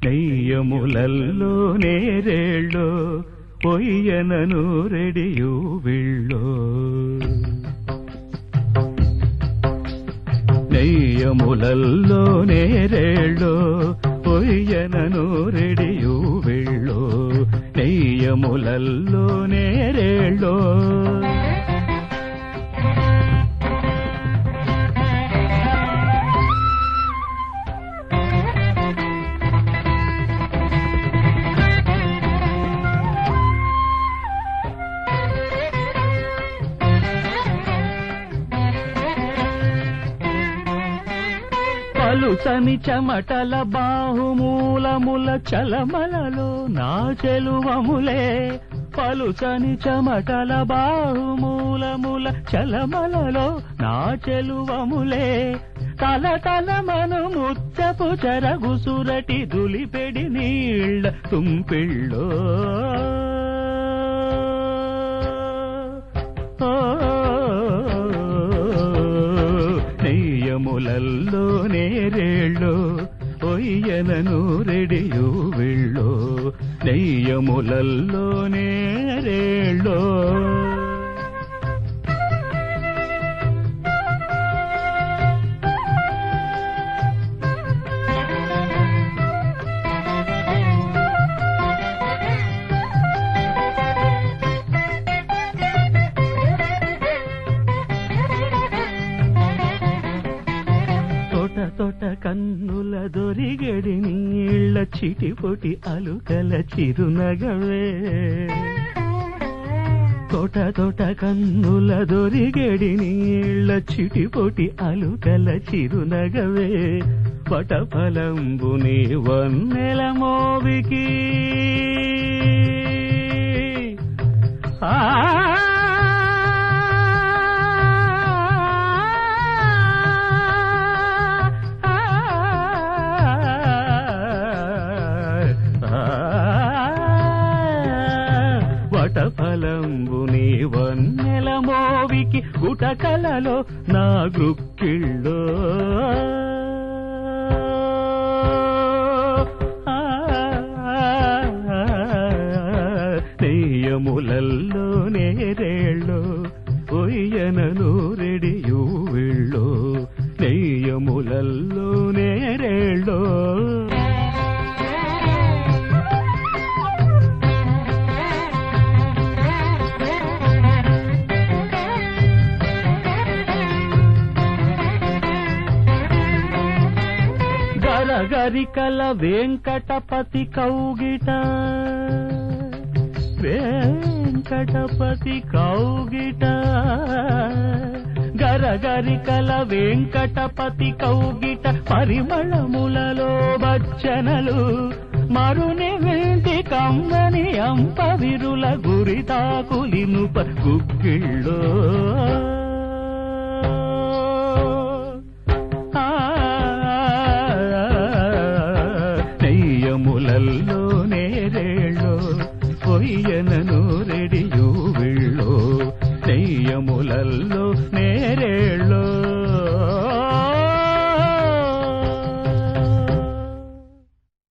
నెయ్యములల్లో నేరేళ్ళో పొయ్యనను రెడియు విళ్ళో నెయ్యములల్లో నేరేళ్ళో పొయ్యనను రెడియు విళ్ళో నెయ్యములల్లో నేరేళ్ళో పలుసని చెమటల బాహుమూలముల చలమలలో నా చెలువములే పలుసని చెమటల బాహుమూలముల చలమలలో నా చెలువములే తల తల మను ముచ్చపు చెరగుసురటి దులిపెడి నీళ్ళ తుంపిళ్ళో నెయ్యములల్లో నేరేళ్ళో ఒయ్యనను రెడియు విళ్ళో నెయ్యములల్లో నేరేళ్ళో తోట తోట కన్నుల దొరిగడి నీళ్ళ చిటిపొటి అలుకల చిరునగవే తోట తోట కన్నుల దొరిగడి నీళ్ళ చిటిపొటి అలుకల చిరునగవే పటఫలంబుని వన్నెల మోవికి ఆ వటఫలంబుని వన్నెల మోవికి గుటకలలో నా గృక్కిళ్ళో నెయ్యములల్లో నేరేళ్ళో ఒయ్యనను రెడియు విళ్ళో నెయ్యములల్లో నేరేళ్ళో గరగరికల వెంకటపతి కౌగిట వెంకటపతి కౌగిట గరగరికల వెంకటపతి కౌగిట పరిమళములలో బచ్చనలు మరుని వెంటి కమ్మని అంప విరుల గురితాకులినుప గుగ్గిళ్ళో